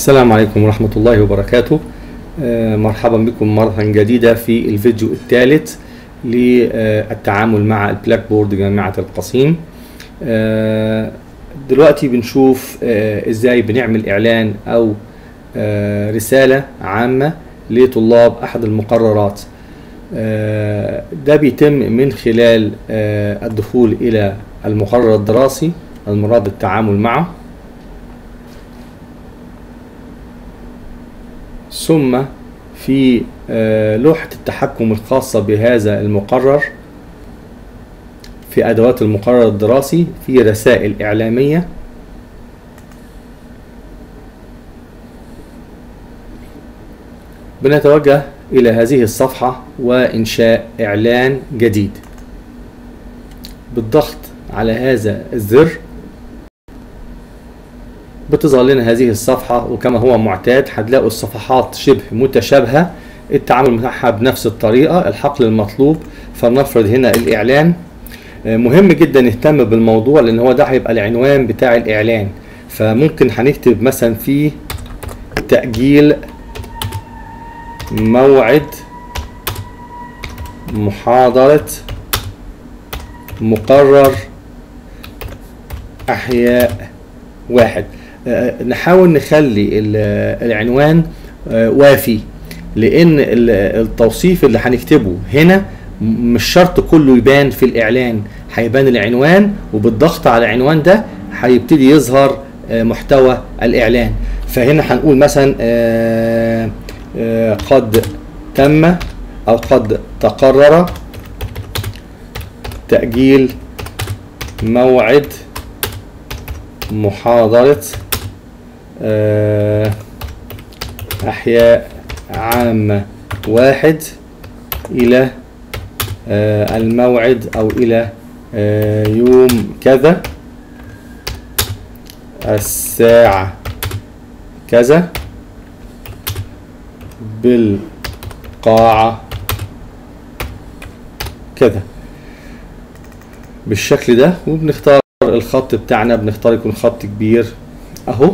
السلام عليكم ورحمة الله وبركاته آه، مرحبا بكم مرة جديدة في الفيديو الثالث للتعامل مع البلاك بورد جامعة القصيم آه، دلوقتي بنشوف آه، ازاي بنعمل اعلان او آه، رسالة عامة لطلاب احد المقررات آه، ده بيتم من خلال آه، الدخول الى المقرر الدراسي المراد التعامل معه ثم في آه، لوحة التحكم الخاصة بهذا المقرر في أدوات المقرر الدراسي في رسائل إعلامية بنتوجه إلى هذه الصفحة وإنشاء إعلان جديد بالضغط على هذا الزر بتظهر لنا هذه الصفحة وكما هو معتاد هتلاقوا الصفحات شبه متشابهة التعامل معها بنفس الطريقة الحقل المطلوب فلنفرض هنا الإعلان آه، مهم جدا نهتم بالموضوع لأن هو ده هيبقى العنوان بتاع الإعلان فممكن هنكتب مثلا فيه تأجيل موعد محاضرة مقرر أحياء واحد آه، نحاول نخلي ال- العنوان آه، وافي لان ال- التوصيف اللي هنكتبه هنا م- مش شرط كله يبان في الاعلان هيبان العنوان وبالضغط على العنوان ده هيبتدي يظهر آه، محتوى الاعلان فهنا هنقول مثلا آه، آه، قد تم او قد تقرر تأجيل موعد محاضرة آه، أحياء عامة واحد إلى آه، الموعد أو إلى آه، يوم كذا الساعة كذا بالقاعة كذا بالشكل ده وبنختار الخط بتاعنا بنختار يكون خط كبير اهو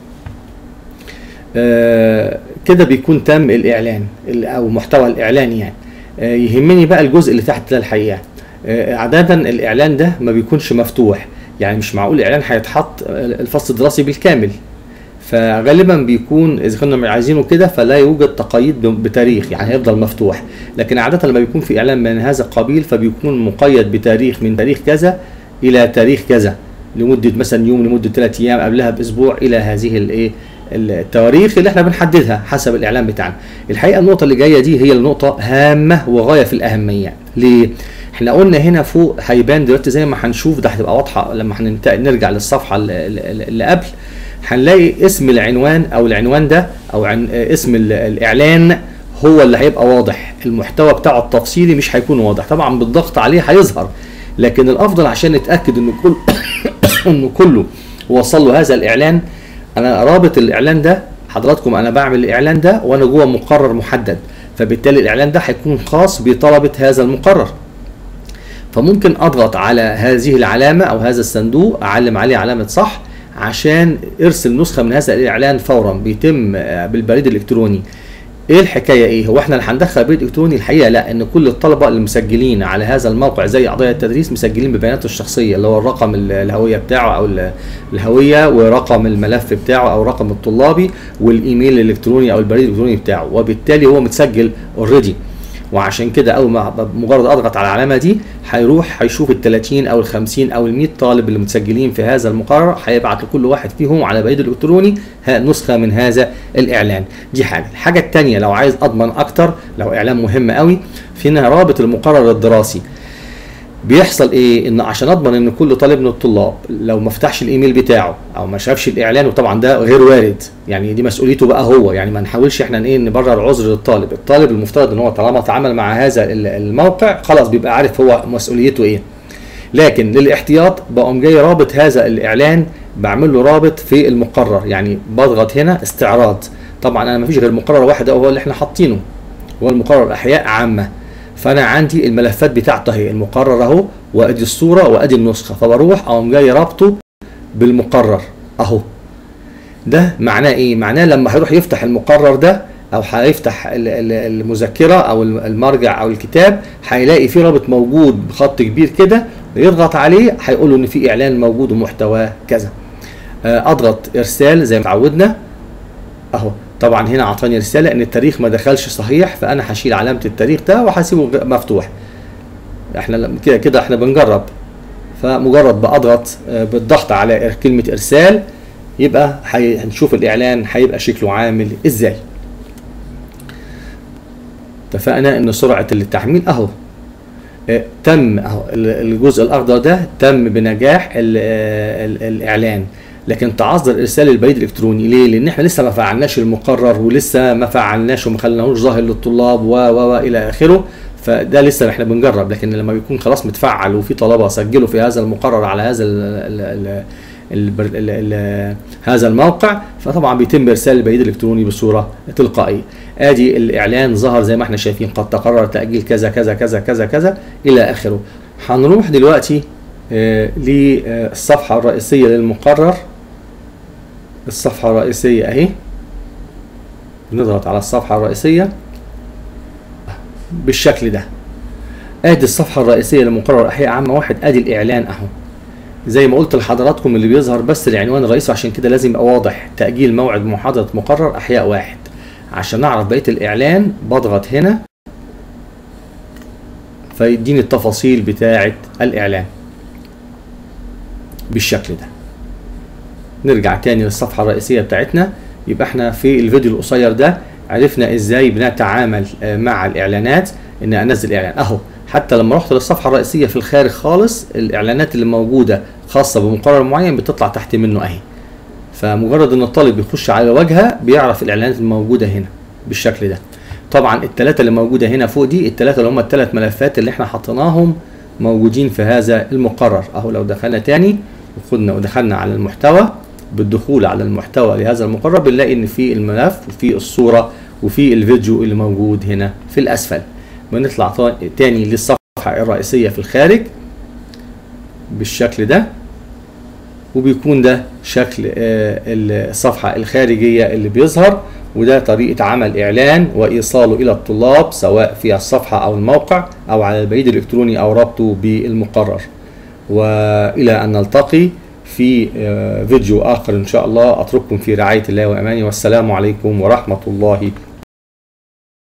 آه كده بيكون تم الاعلان ال- او محتوى الاعلان يعني آه يهمني بقى الجزء اللي تحت ده الحقيقه آه عاده الاعلان ده ما بيكونش مفتوح يعني مش معقول الاعلان هيتحط آه، الفصل الدراسي بالكامل فغالبا بيكون اذا كنا عايزينه كده فلا يوجد تقييد ب- بتاريخ يعني هيفضل مفتوح لكن عاده لما بيكون في اعلان من هذا القبيل فبيكون مقيد بتاريخ من تاريخ كذا الى تاريخ كذا لمده مثلا يوم لمده ثلاث ايام قبلها باسبوع الى هذه الايه التواريخ اللي احنا بنحددها حسب الاعلان بتاعنا الحقيقه النقطه اللي جايه دي هي النقطه هامه وغايه في الاهميه ليه احنا قلنا هنا فوق هيبان دلوقتي زي ما هنشوف ده هتبقى واضحه لما هننت- نرجع للصفحه اللي- اللي اللي قبل هنلاقي اسم العنوان او العنوان ده او عن اسم ال- الاعلان هو اللي هيبقى واضح المحتوى بتاعه التفصيلي مش هيكون واضح طبعا بالضغط عليه هيظهر لكن الافضل عشان نتاكد انه كل انه كله وصل له هذا الاعلان انا رابط الاعلان ده حضراتكم انا بعمل الاعلان ده وانا جوه مقرر محدد فبالتالي الاعلان ده هيكون خاص بطلبه هذا المقرر فممكن اضغط على هذه العلامه او هذا الصندوق اعلم عليه علامه صح عشان ارسل نسخه من هذا الاعلان فورا بيتم آه، بالبريد الالكتروني ايه الحكايه ايه هو احنا اللي هندخل بريد الكتروني الحقيقه لا ان كل الطلبه اللي مسجلين على هذا الموقع زي اعضاء التدريس مسجلين ببياناته الشخصيه اللي هو الرقم ال- الهويه بتاعه او ال- الهويه ورقم الملف بتاعه او رقم الطلابي والايميل الالكتروني او البريد الالكتروني بتاعه وبالتالي هو متسجل اوريدي وعشان كده اول ما مجرد اضغط على العلامه دي هيروح هيشوف ال 30 او ال 50 او ال 100 طالب اللي متسجلين في هذا المقرر هيبعت لكل واحد فيهم على بريد الالكتروني ها- نسخه من هذا الاعلان دي حاجه الحاجه الثانيه لو عايز اضمن اكتر لو اعلان مهم قوي فينا رابط المقرر الدراسي بيحصل ايه ان عشان اضمن ان كل طالب من الطلاب لو ما فتحش الايميل بتاعه او ما شافش الاعلان وطبعا ده غير وارد يعني دي مسؤوليته بقى هو يعني ما نحاولش احنا ايه نبرر عذر للطالب الطالب المفترض ان هو طالما اتعامل مع هذا ال- الموقع خلاص بيبقى عارف هو مسؤوليته ايه لكن للاحتياط بقوم جاي رابط هذا الاعلان بعمل له رابط في المقرر يعني بضغط هنا استعراض طبعا انا ما فيش غير مقرر واحد هو اللي احنا حاطينه هو المقرر احياء عامه فانا عندي الملفات بتاعته اهي المقرر اهو وادي الصوره وادي النسخه فبروح اقوم جاي رابطه بالمقرر اهو ده معناه ايه معناه لما هيروح يفتح المقرر ده او هيفتح ال- ال- المذكره او الم- المرجع او الكتاب هيلاقي في رابط موجود بخط كبير كده يضغط عليه هيقول له ان في اعلان موجود ومحتواه كذا آه، اضغط ارسال زي ما اتعودنا اهو طبعا هنا اعطاني رساله ان التاريخ ما دخلش صحيح فانا هشيل علامه التاريخ ده وهسيبه غ- مفتوح احنا لما- كده كده احنا بنجرب فمجرد بضغط آه، بالضغط على كلمه ارسال يبقى هي- هنشوف الاعلان هيبقى شكله عامل ازاي اتفقنا ان سرعه التحميل اهو آه، تم اهو ال- الجزء الاخضر ده تم بنجاح ال ال الاعلان لكن تعذر ارسال البريد الالكتروني ليه؟ لان احنا لسه ما فعلناش المقرر ولسه ما فعلناش وما خليناهوش ظاهر للطلاب و و و الى اخره فده لسه احنا بنجرب لكن لما بيكون خلاص متفعل وفي طلبه سجلوا في هذا المقرر على هذا ال ال ال ال ال ال هذا الموقع فطبعا بيتم ارسال البريد الالكتروني بصوره تلقائيه ادي الاعلان ظهر زي ما احنا شايفين قد تقرر تاجيل كذا كذا كذا كذا كذا الى اخره هنروح دلوقتي آه، للصفحه الرئيسيه للمقرر الصفحه الرئيسيه اهي نضغط على الصفحه الرئيسيه بالشكل ده ادي الصفحه الرئيسيه لمقرر احياء عامه واحد ادي الاعلان اهو زي ما قلت لحضراتكم اللي بيظهر بس العنوان الرئيسي عشان كده لازم يبقى واضح تأجيل موعد محاضرة مقرر أحياء واحد عشان نعرف بقية الإعلان بضغط هنا فيديني التفاصيل بتاعة الإعلان بالشكل ده نرجع تاني للصفحة الرئيسية بتاعتنا يبقى احنا في الفيديو القصير ده عرفنا ازاي بنتعامل آه، مع الاعلانات ان انزل اعلان اهو حتى لما رحت للصفحه الرئيسيه في الخارج خالص الاعلانات اللي موجوده خاصه بمقرر معين بتطلع تحت منه اهي فمجرد ان الطالب يخش على واجهه بيعرف الاعلانات الموجوده هنا بالشكل ده طبعا الثلاثه اللي موجوده هنا فوق دي الثلاثه اللي هم الثلاث ملفات اللي احنا حطيناهم موجودين في هذا المقرر اهو لو دخلنا تاني وخدنا ودخلنا على المحتوى بالدخول على المحتوى لهذا المقرر بنلاقي ان في الملف وفي الصوره وفي الفيديو اللي موجود هنا في الاسفل بنطلع تا- تاني للصفحه الرئيسيه في الخارج بالشكل ده وبيكون ده شكل آه، الصفحة الخارجية اللي بيظهر وده طريقة عمل إعلان وإيصاله إلى الطلاب سواء في الصفحة أو الموقع أو على البريد الإلكتروني أو ربطه بالمقرر وإلى أن نلتقي في آه، فيديو آخر إن شاء الله أترككم في رعاية الله وأمانه والسلام عليكم ورحمة الله